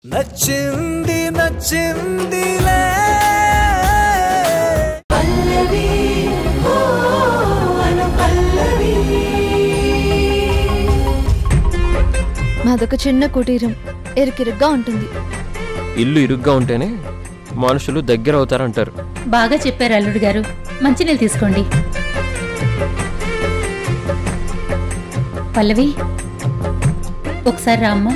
నచ్చింది నచ్చిందిలే పల్లవి ఓ అను పల్లవి మాదొక చిన్న కుటీరం ఇరుకిరుగ్గా ఉంటుంది ఇల్లు ఇరుగ్గా ఉంటేనే మనుషులు దగ్గర అవుతారంటారు బాగా చెప్పారు అల్లుడు గారు మంచినీళ్ళు తీసుకోండి పల్లవి ఒకసారి రామ్మా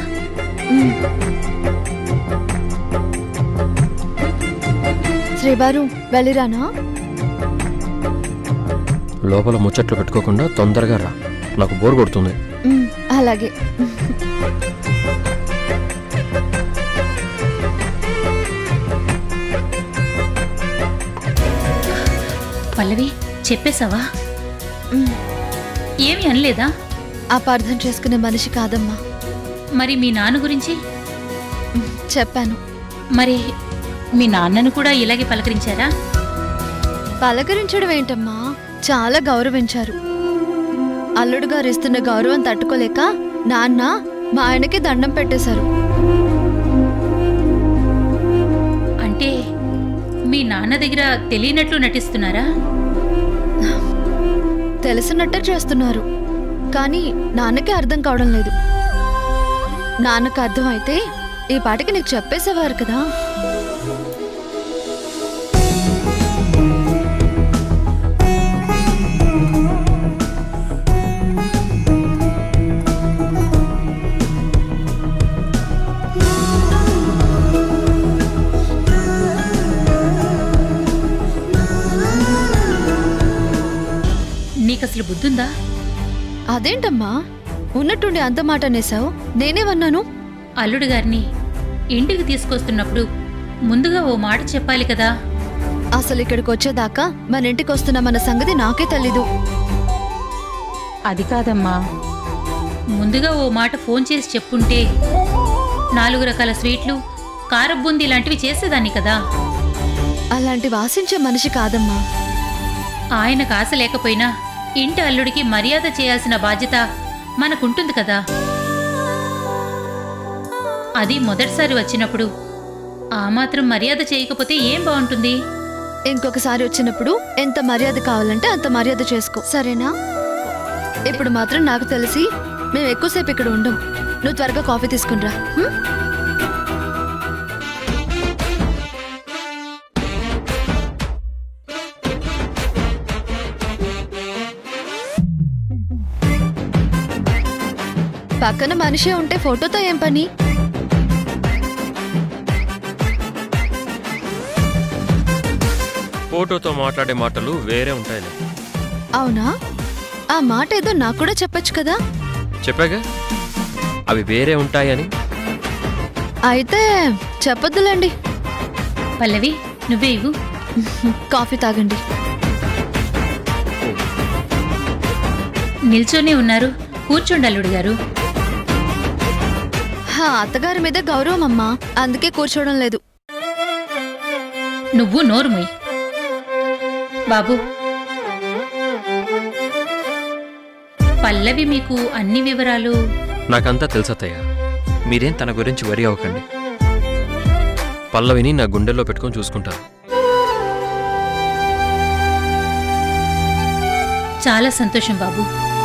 శ్రీవారు వెళ్ళిరానా లోపల ముచ్చట్లు పెట్టుకోకుండా తొందరగా రా నాకు బోర్ కొడుతుంది ఉమ్, అలాగే పల్లవి చెప్పేశావా ఉమ్, ఏమీ అనలేదా అపార్థం చేసుకునే మనిషి కాదమ్మా మరి మీ నాన్న గురించి ఉమ్, చెప్పాను మరి మీ నాన్నను కూడా ఇలాగే పలకరించారా పలకరించడం ఏంటమ్మా చాలా గౌరవించారు అల్లుడు గారు ఇస్తున్న గౌరవం తట్టుకోలేక నాన్న మా ఆయనకి దండం పెట్టేశారు అంటే మీ నాన్న దగ్గర తెలియనట్లు నటిస్తున్నారా తెలిసినట్టే చేస్తున్నారు కానీ నాన్నకి అర్థం కావడం లేదు నాన్నకు అర్థమైతే ఈ పాటికి నీకు చెప్పేసేవారు కదా నీకసలు బుద్ధుందా అదేంటమ్మా ఉన్నట్టుండి అంత మాట అనేసావు నేనేమన్నాను అల్లుడు గారిని ఇంటికి తీసుకొస్తున్నప్పుడు ముందుగా ఓ మాట చెప్పాలి కదా అసలు ఇక్కడికి వచ్చేదాకా మన ఇంటికి వస్తున్న మన సంగతి నాకే తెలీదు అది కాదమ్మా ముందుగా ఓ మాట ఫోన్ చేసి చెప్పుంటే నాలుగు రకాల స్వీట్లు కారం బూందీ లాంటివి చేసేదాన్ని కదా అలాంటి వాసించే మనిషి కాదమ్మా ఆయనకు ఆశ లేకపోయినా ఇంటి అల్లుడికి మర్యాద చేయాల్సిన బాధ్యత మనకుంటుంది కదా అది మొదటిసారి వచ్చినప్పుడు ఆ మాత్రం మర్యాద చేయకపోతే ఏం బాగుంటుంది ఇంకొకసారి వచ్చినప్పుడు ఎంత మర్యాద కావాలంటే అంత మర్యాద చేసుకో సరేనా ఇప్పుడు మాత్రం నాకు తెలిసి మేము ఎక్కువసేపు ఇక్కడ ఉండం నువ్వు త్వరగా కాఫీ తీసుకునిరా హ్మ్? పక్కన మనిషి ఉంటే ఫోటోతో ఏం పని ఫోటోతో మాట్లాడే మాటలు వేరే ఉంటాయిలే అవునా ఆ మాట ఏదో నాకు కూడా చెప్పొచ్చు కదా చెప్పాగా అవి వేరే ఉంటాయని అయితే చెప్పొద్దులేండి పల్లవి నువ్వే ఇవ్వు కాఫీ తాగండి నిల్చొనే ఉన్నారు కూర్చోండి అల్లుడు గారు హా అత్తగారి మీద గౌరవం అమ్మా అందుకే కూర్చోవడం లేదు నువ్వు నోరు మొయ్ బాబు పల్లవి మీకు అన్ని వివరాలు నాకంతా తెలుసత్తయ్య మీరేం తన గురించి వరి అవ్వకండి పల్లవిని నా గుండెల్లో పెట్టుకొని చూసుకుంటాను చాలా సంతోషం బాబు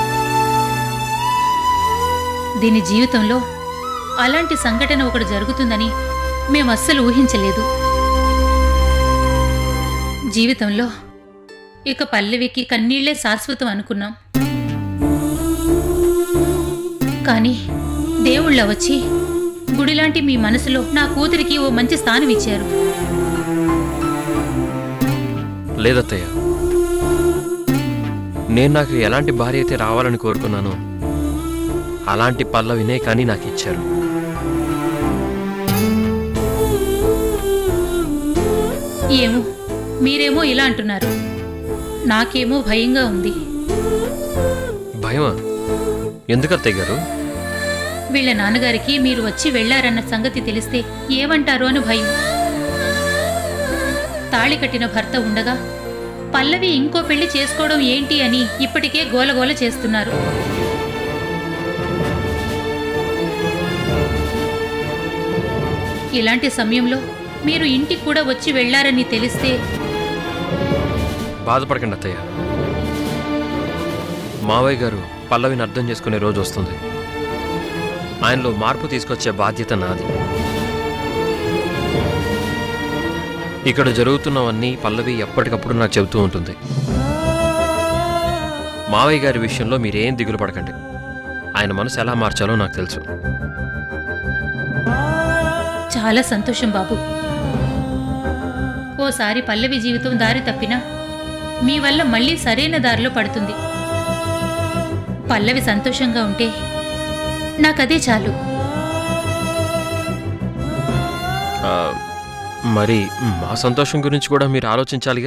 దీని జీవితంలో అలాంటి సంఘటన ఒకటి జరుగుతుందని మేము అస్సలు ఊహించలేదు జీవితంలో ఇక పల్లవికి కన్నీళ్లే శాశ్వతం అనుకున్నాం కానీ దేవుళ్ళ వచ్చి గుడిలాంటి మీ మనసులో నా కూతురికి ఓ మంచి స్థానం ఇచ్చారు లేదత్తయ్య నేను నాకు ఎలాంటి భార్య అయితే రావాలని కోరుకున్నానో అలాంటి పల్లవినే కానీ నాకు ఇచ్చారు ఏమో మీరేమో ఇలా అంటున్నారు నాకేమో భయంగా ఉంది భయమా ఎందుకు అత్తయ్య గారు వీళ్ళ నాన్నగారికి మీరు వచ్చి వెళ్లారన్న సంగతి తెలిస్తే ఏమంటారో అని భయం తాళి కట్టిన భర్త ఉండగా పల్లవి ఇంకో పెళ్లి చేసుకోవడం ఏంటి అని ఇప్పటికే గోలగోల చేస్తున్నారు ఇలాంటి సమయంలో మీరు ఇంటికి కూడా వచ్చి వెళ్లారని తెలిస్తే బాధపడకండి అత్తయ్య మావయ్య గారు పల్లవిని అర్థం చేసుకునే రోజు వస్తుంది ఆయనలో మార్పు తీసుకొచ్చే బాధ్యత నాది ఇక్కడ జరుగుతున్నవన్నీ పల్లవి ఎప్పటికప్పుడు నాకు చెబుతూ ఉంటుంది మావయ్య గారి విషయంలో మీరేం దిగులు పడకండి ఆయన మనసు ఎలా మార్చాలో నాకు తెలుసు చాలా సంతోషం బాబు ఓసారి పల్లవి జీవితం దారి తప్పినా మీ వల్ల మళ్ళీ సరైన దారిలో పడుతుంది పల్లవి సంతోషంగా ఉంటే నాకదే చాలు ఆ, మరి మా సంతోషం గురించి కూడా మీరు ఆలోచించాలిగా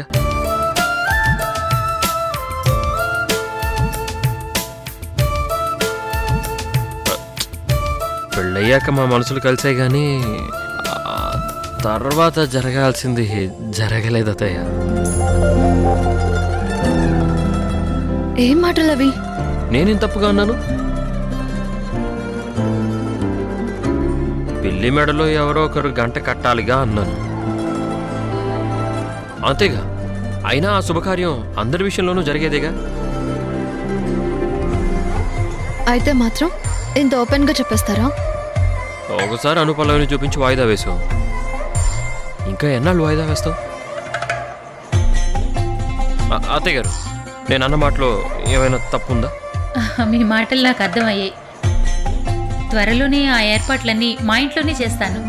పెళ్ళయ్యాక మా మనసులు కలిసే కానీ ఆ తర్వాత జరగాల్సింది జరగలేదు అత్తయ్య ఏం మాటలు అవి నేనేం తప్పుగా అన్నాను పిల్లి మెడలో ఎవరో ఒకరు గంట కట్టాలిగా అన్నాను అంతేగా అయినా ఆ శుభకార్యం అందరి విషయంలోనూ జరిగేదేగా అయితే మాత్రం ఇంత ఓపెన్గా చెప్పేస్తారా ఒకసారి అనుపల్లవిని చూపించి వాయిదా వేసావు ఇంకా ఎన్నాళ్ళు వాయిదా వేస్తావు అ- అత్తయ్య గారు నేను అన్న మాటలో ఏమైనా తప్పుందా మీ మాటలు నాకు అర్థమయ్యాయి త్వరలోనే ఆ ఏర్పాట్లన్నీ మా ఇంట్లోనే చేస్తాను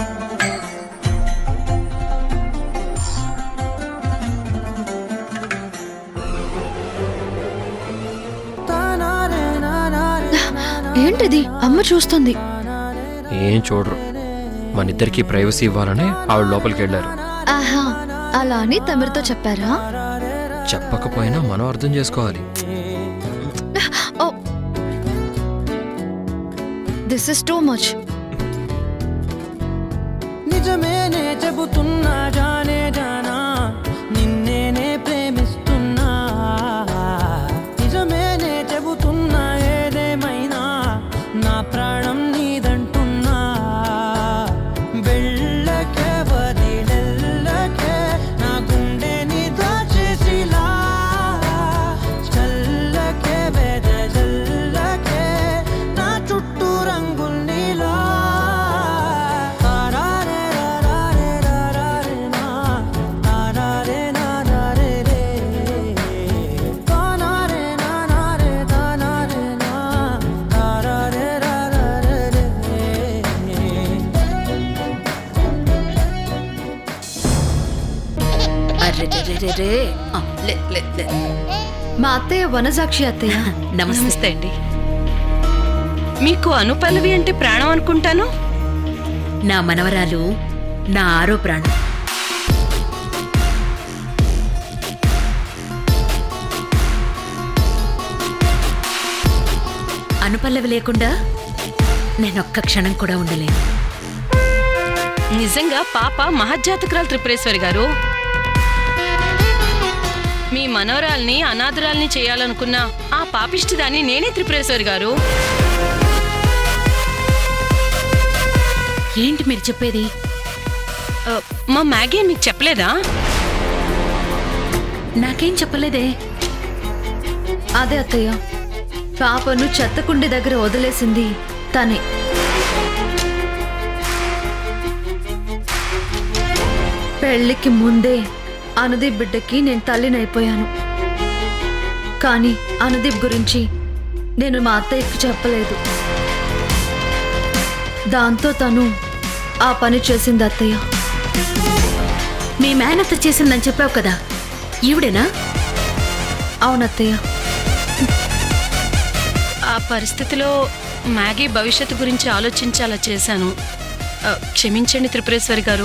ఏంటిది అమ్మ చూస్తుంది ఏం చూడరు మన ఇద్దరికి ప్రైవసీ ఇవ్వాలని ఆవిడ లోపలికి వెళ్ళారు ఆహా అలా అని తమిరితో చెప్పారా చెప్పకపోయినా మనం అర్థం చేసుకోవాలి oh this is too much నిజమేనే చెబుతున్నా జానే జానా నిన్నేనే ప్రేమిస్తున్నా నిజమేనే చెబుతున్నా ఏదేమైనా నా ప్రాణం నీదంటున్నా వెళ్ళకే వదిలెల్లకే నా గుండెని దాచేసిలా చల్లకే వెదజల్లకే నా చుట్టూ రంగుల్నిలా తారారే రారారే రారారే నా తారారే నారారే రే తానారే నానారే తానారే నా తారారే రారారే రే అర్రెరెరెరెరే. ఆ, లే, లే, లే. మా అత్తయ్య వనజాక్షి అత్తయ్య నమస్తే నమస్తే అండి మీకు అనుపల్లవి అంటే ప్రాణం అనుకుంటాను నా మనవరాలు నా ఆరో ప్రాణం అనుపల్లవి లేకుండా నేనొక్క క్షణం కూడా ఉండలేను నిజంగా పాప మహజ్జాతకురాలు త్రిపురేశ్వరి గారు మీ మనవరాల్ని అనాథరాల్ని చేయాలనుకున్న ఆ పాపిష్టిదాన్ని నేనే త్రిపురేశ్వరి గారు ఏంటి మీరు చెప్పేది ఆ, మా మ్యాగీ మీకు చెప్పలేదా నాకేం చెప్పలేదే అదే అత్తయ్య పాపను చెత్తకుండి దగ్గర వదిలేసింది తనే పెళ్లికి ముందే అనుదీప్ బిడ్డకి నేను తల్లినైపోయాను కానీ అనుదీప్ గురించి నేను మా అత్తయ్యకి చెప్పలేదు దాంతో తను ఆ పని చేసింది అత్తయ్య మీ మేనత్త చేసిందని చెప్పావు కదా ఈవిడేనా అవునత్తయ్య ఆ పరిస్థితిలో మ్యాగీ భవిష్యత్తు గురించి ఆలోచించి అలా చేశాను ఆ, క్షమించండి త్రిపురేశ్వరి గారు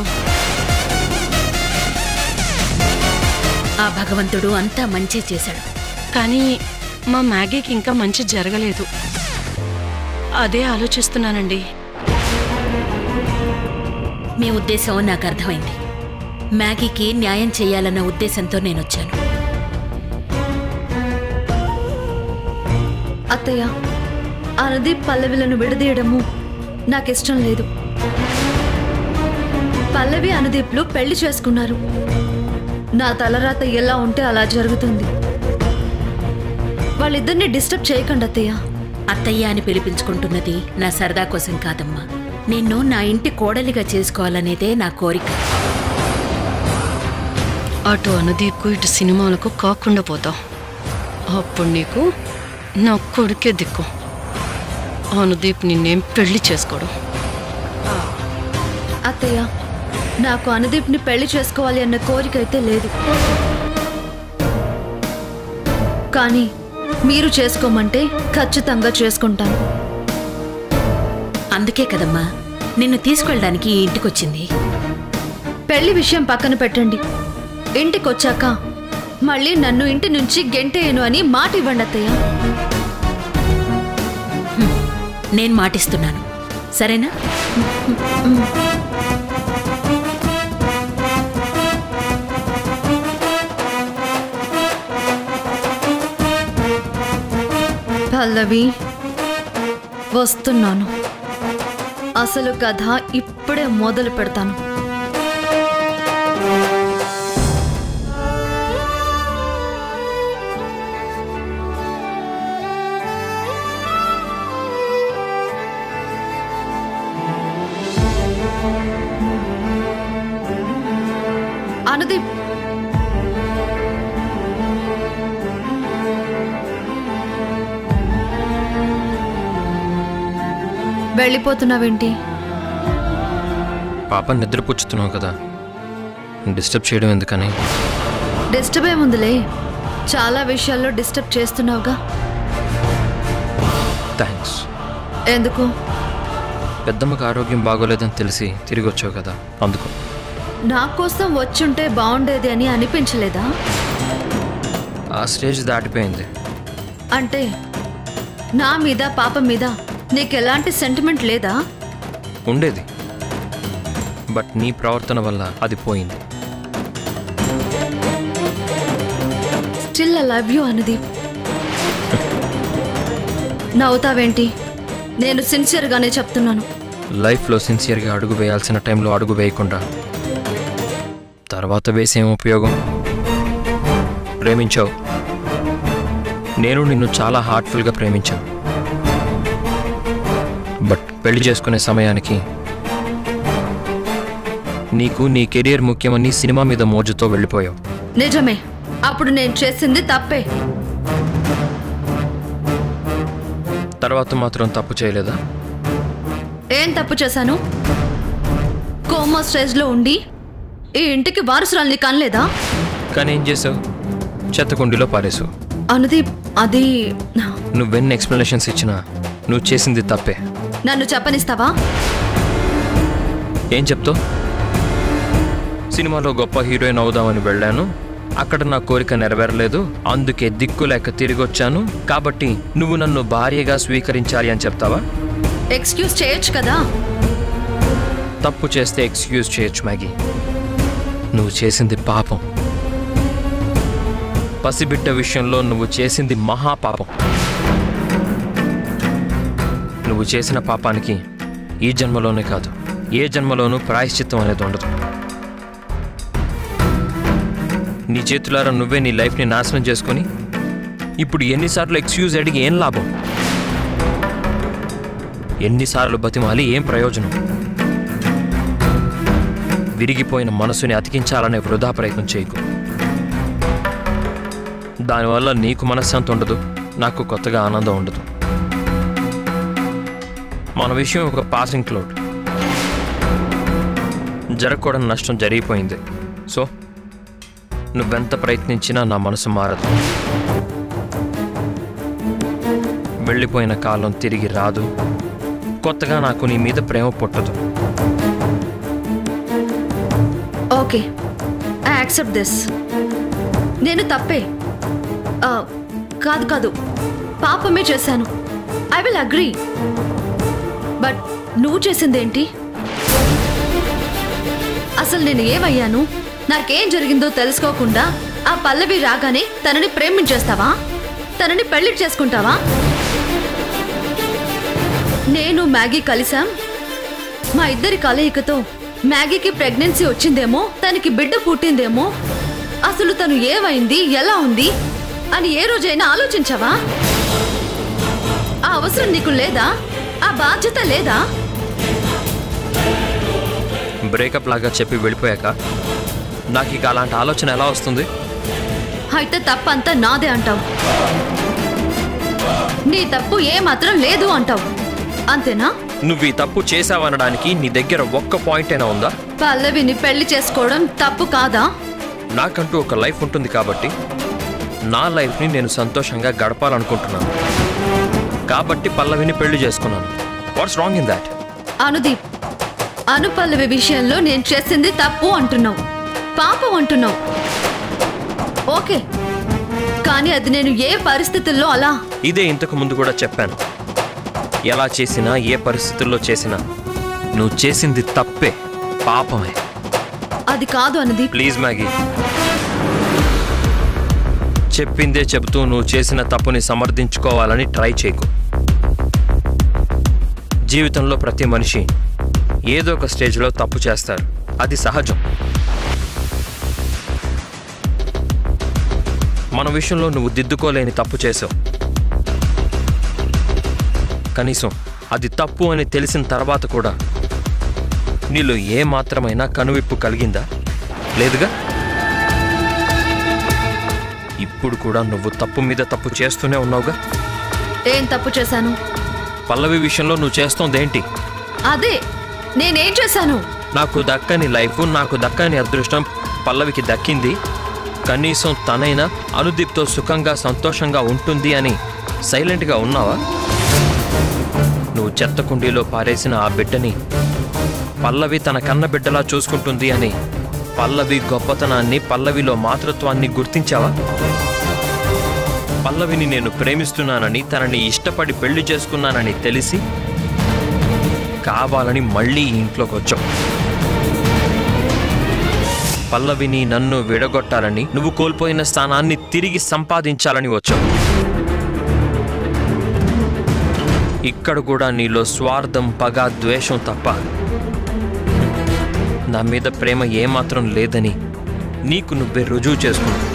ఆ భగవంతుడు అంతా మంచి చేశాడు కానీ మా మ్యాగీకి ఇంకా మంచి జరగలేదు అదే ఆలోచిస్తున్నానండి మీ ఉద్దేశం నాకు అర్థమైంది మ్యాగీకి న్యాయం చేయాలన్న ఉద్దేశంతో నేను వచ్చాను అత్తయ్య అనుదీప్ పల్లవిలను విడదీయడము నాకిష్టం లేదు పల్లవి అనుదీప్లు పెళ్లి చేసుకున్నారు నా తలరాత ఎలా ఉంటే అలా జరుగుతుంది వాళ్ళిద్దరిని డిస్టర్బ్ చేయకండి అత్తయ్య అత్తయ్య అని పిలిపించుకుంటున్నది నా సరదా కోసం కాదమ్మా నిన్ను నా ఇంటి కోడలిగా చేసుకోవాలనేదే నా కోరిక అటు అనుదీప్కు ఇటు సినిమాలకు కాకుండా పోతావు అప్పుడు నీకు నా కొడుకే దిక్కు అనుదీప్ నిన్నేం పెళ్లి చేసుకోడు అత్తయ్య నాకు అనుదీప్ని పెళ్లి చేసుకోవాలి అన్న కోరిక అయితే లేదు కానీ మీరు చేసుకోమంటే ఖచ్చితంగా చేసుకుంటాను అందుకే కదమ్మా నిన్ను తీసుకెళ్ళడానికి ఈ ఇంటికొచ్చింది పెళ్లి విషయం పక్కన పెట్టండి ఇంటికొచ్చాక మళ్ళీ నన్ను ఇంటి నుంచి గెంటేయను అని మాట ఇవ్వండి అత్తయ్య నేను మాటిస్తున్నాను సరేనా పల్లవి వస్తున్నాను అసలు కథ ఇప్పుడే మొదలు పెడతాను అనుదీప్ వెళ్ళిపోతున్నావేంటి పాప నిద్రపుచ్చుతున్నావు కదా డిస్టర్బ్ చేయడం ఎందుకని డిస్టర్బ్ ఏముందిలే చాలా విషయాల్లో డిస్టర్బ్ చేస్తున్నావుగా థ్యాంక్స్ ఎందుకు పెద్దమ్మకు ఆరోగ్యం బాగోలేదని తెలిసి తిరిగి వచ్చావు కదా అందుకు నా కోసం వచ్చుంటే బాగుండేది అని అనిపించలేదా ఆ స్టేజ్ దాటిపోయింది అంటే నా మీద పాప మీద నీకు ఎలాంటి సెంటిమెంట్ లేదా ఉండేది బట్ నీ ప్రవర్తన వల్ల అది పోయింది still I love you Anudeep నవ్వుతావేంటి నేను సిన్సియర్గానే చెప్తున్నాను లైఫ్లో సిన్సియర్గా అడుగు వేయాల్సిన టైంలో అడుగు వేయకుండా తర్వాత వేసేం ఉపయోగం ప్రేమించావు నేను నిన్ను చాలా హార్ట్ఫుల్గా ప్రేమించాను బట్ పెళ్లి చేసుకునే సమయానికి నీకు నీ కెరియర్ ముఖ్యమని సినిమా మీద మోజుతో వెళ్ళిపోయావు నిజమే అప్పుడు నేను చేసింది తప్పే తర్వాత మాత్రం తప్పు చేయలేదా ఏం తప్పు చేశాను కోమా స్టేజ్లో ఉండి ఈ ఇంటికి వారసురాల్ని కనలేదా కానీ ఏం చేసావు చెత్తకుండిలో పారేసావు అనుదీప్ అది నువ్వెన్ని ఎక్స్ప్లెనేషన్స్ ఇచ్చినా నువ్వు చేసింది తప్పే నన్ను చెప్పనిస్తావా ఏం చెప్తావు సినిమాలో గొప్ప హీరోయిన్ అవుదామని వెళ్ళాను అక్కడ నా కోరిక నెరవేరలేదు అందుకే దిక్కు లేక తిరిగి వచ్చాను కాబట్టి నువ్వు నన్ను భార్యగా స్వీకరించాలి అని చెప్తావా ఎక్స్క్యూజ్ చేయొచ్చు కదా తప్పు చేస్తే ఎక్స్క్యూజ్ చేయొచ్చు మ్యాగీ నువ్వు చేసింది పాపం పసిబిడ్డ విషయంలో నువ్వు చేసింది మహాపాపం నువ్వు చేసిన పాపానికి ఈ జన్మలోనే కాదు ఏ జన్మలోనూ ప్రాయశ్చిత్తం అనేది ఉండదు నీ చేతులారా నువ్వే నీ లైఫ్ని నాశనం చేసుకొని ఇప్పుడు ఎన్నిసార్లు ఎక్స్క్యూజ్ అడిగి ఏం లాభం ఎన్నిసార్లు బతిమాలి ఏం ప్రయోజనం విరిగిపోయిన మనసుని అతికించాలనే వృధా ప్రయత్నం చేయకు దానివల్ల నీకు మనశ్శాంతి ఉండదు నాకు కొత్తగా ఆనందం ఉండదు మన విషయం ఒక పాసింగ్ క్లౌడ్ జరగకూడని నష్టం జరిగిపోయింది సో నువ్వెంత ప్రయత్నించినా నా మనసు మారదు వెళ్ళిపోయిన కాలం తిరిగి రాదు కొత్తగా నాకు నీ మీద ప్రేమ పుట్టదు ఓకే ఐ యాక్సెప్ట్ దిస్ నేను తప్పే ఆ, కాదు కాదు పాపమే చేశాను ఐ విల్ అగ్రీ బట్ నువ్వు చేసిందేంటి అసలు నేను ఏమయ్యాను నాకేం జరిగిందో తెలుసుకోకుండా ఆ పల్లవి రాగానే తనని ప్రేమించేస్తావా తనని పెళ్లి చేసుకుంటావా నేను మ్యాగీ కలిసాం మా ఇద్దరి కలయికతో మ్యాగీకి ప్రెగ్నెన్సీ వచ్చిందేమో తనకి బిడ్డ పుట్టిందేమో అసలు తను ఏమైంది ఎలా ఉంది అని ఏ రోజైనా ఆలోచించావా ఆ అవసరం నీకు లేదా ఆ బాధ్యత లేదా బ్రేకప్ లాగా చెప్పి వెళ్ళిపోయాక నాకు ఇక అలాంటి ఆలోచన ఎలా వస్తుంది అయితే తప్పంతా నాదే అంటావు నీ తప్పు ఏ మాత్రం లేదు అంటావు అంతేనా నువ్వు ఈ తప్పు చేసావనడానికి నీ దగ్గర ఒక్క పాయింట్ అయినా ఉందా పల్లవిని పెళ్లి చేసుకోవడం తప్పు కాదా నాకంటూ ఒక లైఫ్ ఉంటుంది కాబట్టి నా లైఫ్ని నేను సంతోషంగా గడపాలనుకుంటున్నాను కాబట్టి పల్లవిని పెళ్లి చేసుకున్నాను what's wrong in that Anudeep Anupallavi విషయంలో నేను చేసింది తప్పు అంటున్నావు పాపం అంటున్నావు ఓకే కానీ అది నేను ఏ పరిస్థితుల్లో అలా ఇదే ఇంతకు ముందు కూడా చెప్పాను ఎలా చేసినా ఏ పరిస్థితుల్లో చేసినా నువ్వు చేసింది తప్పే పాపమే అది కాదు అనుదీప్ ప్లీజ్ మ్యాగీ చెప్పిందే చెబుతూ నువ్వు చేసిన తప్పుని సమర్థించుకోవాలని ట్రై చేయకు జీవితంలో ప్రతి మనిషి ఏదో ఒక స్టేజ్లో తప్పు చేస్తారు అది సహజం మన విషయంలో నువ్వు దిద్దుకోలేని తప్పు చేసావు కనీసం అది తప్పు అని తెలిసిన తర్వాత కూడా నీలో ఏ మాత్రమైనా కనువిప్పు కలిగిందా లేదుగా ఇప్పుడు కూడా నువ్వు తప్పు మీద తప్పు చేస్తూనే ఉన్నావుగా ఏం తప్పు చేశాను పల్లవి విషయంలో నువ్వు చేస్తోందేంటి అదే నేనేం చేశాను నాకు దక్కని లైఫ్ నాకు దక్కని అదృష్టం పల్లవికి దక్కింది కనీసం తనైనా అనుదీప్తో సుఖంగా సంతోషంగా ఉంటుంది అని సైలెంట్గా ఉన్నావా నువ్వు చెత్త కుండీలో పారేసిన ఆ బిడ్డని పల్లవి తన కన్న బిడ్డలా చూసుకుంటుంది అని పల్లవి గొప్పతనాన్ని పల్లవిలో మాతృత్వాన్ని గుర్తించావా పల్లవిని నేను ప్రేమిస్తున్నానని తనని ఇష్టపడి పెళ్లి చేసుకున్నానని తెలిసి కావాలని మళ్ళీ ఈ ఇంట్లోకి వచ్చావు పల్లవిని నన్ను విడగొట్టాలని నువ్వు కోల్పోయిన స్థానాన్ని తిరిగి సంపాదించాలని వచ్చావు ఇక్కడ కూడా నీలో స్వార్థం పగ ద్వేషం తప్ప నా మీద ప్రేమ ఏమాత్రం లేదని నీకు నువ్వే రుజువు చేసుకున్నావు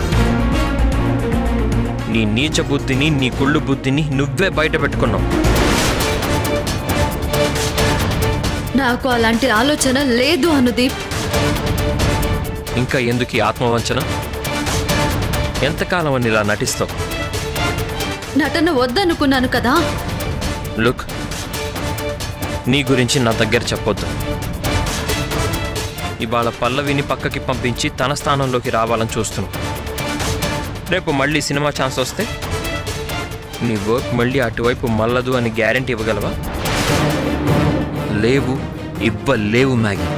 నీ నీచ బుద్ధిని నీ కుళ్ళు బుద్ధిని నువ్వే బయట పెట్టుకున్నావు నాకు అలాంటి ఆలోచన లేదు అనుదీప్ ఇంకా ఎందుకు ఈ ఆత్మవంచన ఎంతకాలం అని ఇలా నటిస్తావు నటన వద్దనుకున్నాను కదా లుక్ నీ గురించి నా దగ్గర చెప్పొద్దు ఇవాళ పల్లవిని పక్కకి పంపించి తన స్థానంలోకి రావాలని చూస్తున్నావు రేపు మళ్ళీ సినిమా ఛాన్స్ వస్తే నీ వర్క్ మళ్ళీ అటువైపు మల్లదు అని గ్యారంటీ ఇవ్వగలవా లేవు ఇవ్వలేవు మ్యాగీ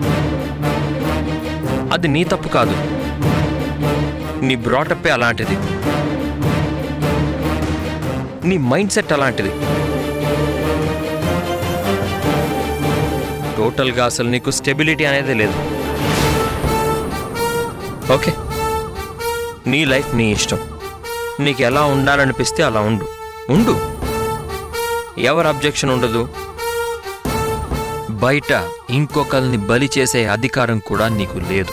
అది నీ తప్పు కాదు నీ బ్రాటప్పే అలాంటిది నీ మైండ్ సెట్ అలాంటిది టోటల్గా అసలు నీకు స్టెబిలిటీ అనేది లేదు ఓకే నీ లైఫ్ నీ ఇష్టం నీకు ఎలా ఉండాలనిపిస్తే అలా ఉండు ఉండు ఎవరు అబ్జెక్షన్ ఉండదు బయట ఇంకొకరిని బలి చేసే అధికారం కూడా నీకు లేదు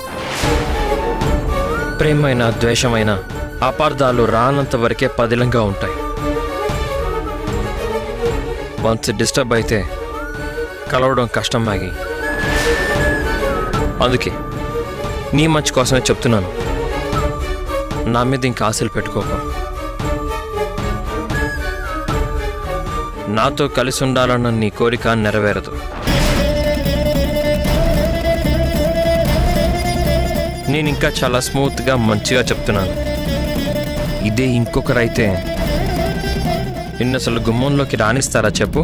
ప్రేమైన ద్వేషమైన అపార్థాలు రానంత వరకే పదిలంగా ఉంటాయి వన్స్ డిస్టర్బ్ అయితే కలవడం కష్టం మ్యాగీ అందుకే నీ మంచి కోసమే చెప్తున్నాను నా మీద ఇంకా ఆశలు పెట్టుకోకు నాతో కలిసి ఉండాలన్న నీ కోరిక నెరవేరదు నేను ఇంకా చాలా స్మూత్గా మంచిగా చెప్తున్నాను ఇదే ఇంకొకరైతే నిన్ను అసలు గుమ్మంలోకి రాణిస్తారా చెప్పు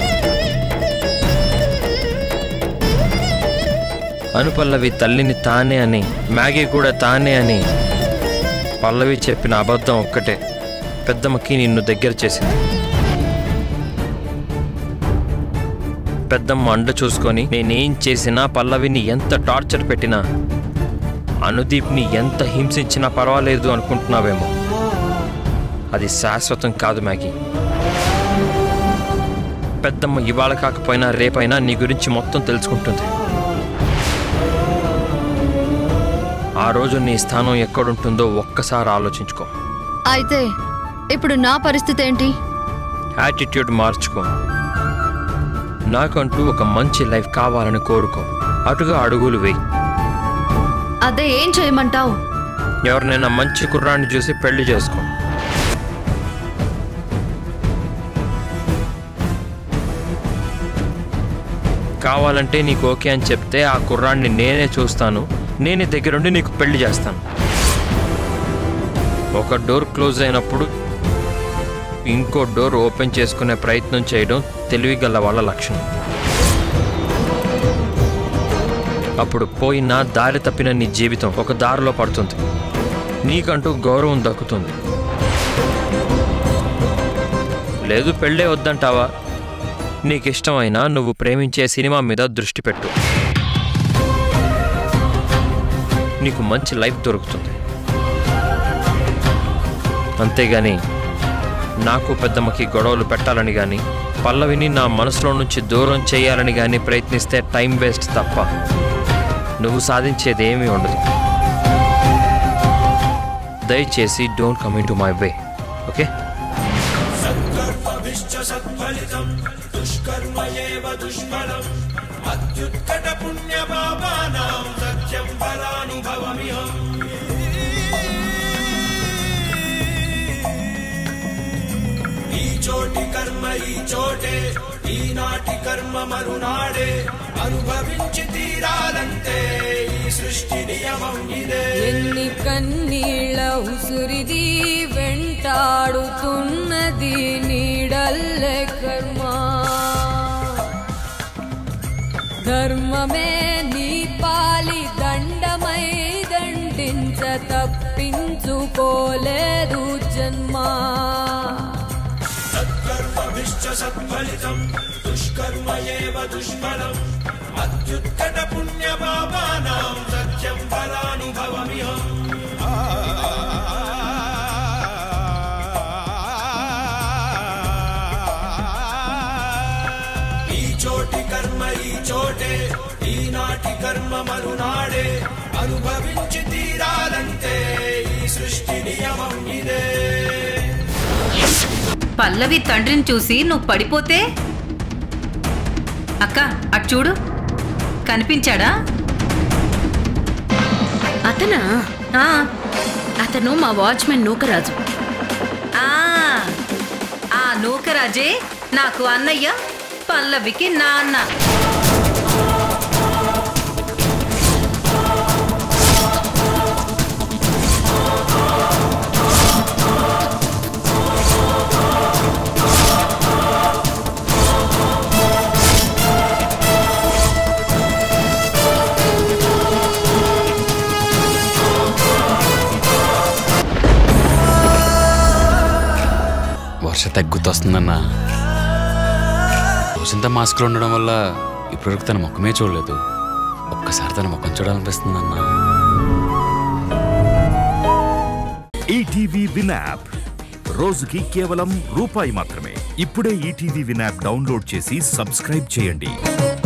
అనుపల్లవి తల్లిని తానే అని మ్యాగీ కూడా తానే అని పల్లవి చెప్పిన అబద్ధం ఒక్కటే పెద్దమ్మకి నిన్ను దగ్గర చేసింది పెద్దమ్మ అండ చూసుకొని నేనేం చేసినా పల్లవిని ఎంత టార్చర్ పెట్టినా అనుదీప్ని ఎంత హింసించినా పర్వాలేదు అనుకుంటున్నావేమో అది శాశ్వతం కాదు మ్యాగీ పెద్దమ్మ ఇవాళ కాకపోయినా రేపైనా నీ గురించి మొత్తం తెలుసుకుంటుంది ఆ రోజు నీ స్థానం ఎక్కడుంటుందో ఒక్కసారి ఆలోచించుకో అయితే ఇప్పుడు నా పరిస్థితి ఏంటి యాటిట్యూడ్ మార్చుకో నాకంటూ ఒక మంచి లైఫ్ కావాలని కోరుకో అటుగా అడుగులు వేయి అదే ఏం చేయమంటావు ఎవరినైనా మంచి కుర్రాన్ని చూసి పెళ్లి చేసుకో కావాలంటే నీకు ఓకే అని చెప్తే ఆ కుర్రాన్ని నేనే చూస్తాను నేనే దగ్గరుండి నీకు పెళ్లి చేస్తాను ఒక డోర్ క్లోజ్ అయినప్పుడు ఇంకో డోర్ ఓపెన్ చేసుకునే ప్రయత్నం చేయడం తెలివిగల వాళ్ళ లక్షణం అప్పుడు పోయిన దారి తప్పిన నీ జీవితం ఒక దారిలో పడుతుంది నీకంటూ గౌరవం దక్కుతుంది లేదు పెళ్ళే వద్దంటావా నీకు ఇష్టమైనా నువ్వు ప్రేమించే సినిమా మీద దృష్టి పెట్టు నీకు మంచి లైఫ్ దొరుకుతుంది అంతేగాని నాకు పెద్దమ్మకి గొడవలు పెట్టాలని కానీ పల్లవిని నా మనసులో నుంచి దూరం చేయాలని కానీ ప్రయత్నిస్తే టైం వేస్ట్ తప్ప నువ్వు సాధించేది ఏమీ ఉండదు దయచేసి don't come in to my way okay చోటి కర్మ ఈ చోటే ఈనాటి కర్మ మరునాడే అనుభవించి తీరాలంటే ఈ సృష్టి నియమం ఇదే ఎన్ని కన్నీళ్ళ ఉసురిది వెంటాడుతున్నది నీడల్లే కర్మ ధర్మమే నీ పాలి దండమై దండించ తప్పించుకోలేదు జన్మ సత్కర్మభిశ్చ సత్ఫలితం దుష్కర్మ ఏవ దుష్ఫలం అత్యుత్కట పుణ్య పాపానాం సత్యం ఫలానుభవమిహం ఈ చోటి కర్మ ఈ చోటే ఈనాటి కర్మ మరునాడే అనుభవించి తీరాలంటే ఈ సృష్టి నియమం ఇదే పల్లవి తండ్రిని చూసి నువ్వు పడిపోతే అక్క అటు చూడు కనిపించాడా అతనా ఆ, అతను మా వాచ్మెన్ నూకరాజు ఆ, ఆ నూకరాజే నాకు అన్నయ్య పల్లవికి నాన్న వర్ష తగ్గుతొస్తుందన్నా రోజంతా మాస్క్లో ఉండడం వల్ల ఇప్పటివరకు తన ముఖమే చూడలేదు ఒక్కసారి తన ముఖం చూడాలనిపిస్తుందన్నా ఈటీవీ విన్ యాప్ రోజుకి కేవలం రూపాయి మాత్రమే ఇప్పుడే ఈటీవీ విన్ యాప్ డౌన్లోడ్ చేసి సబ్స్క్రైబ్ చేయండి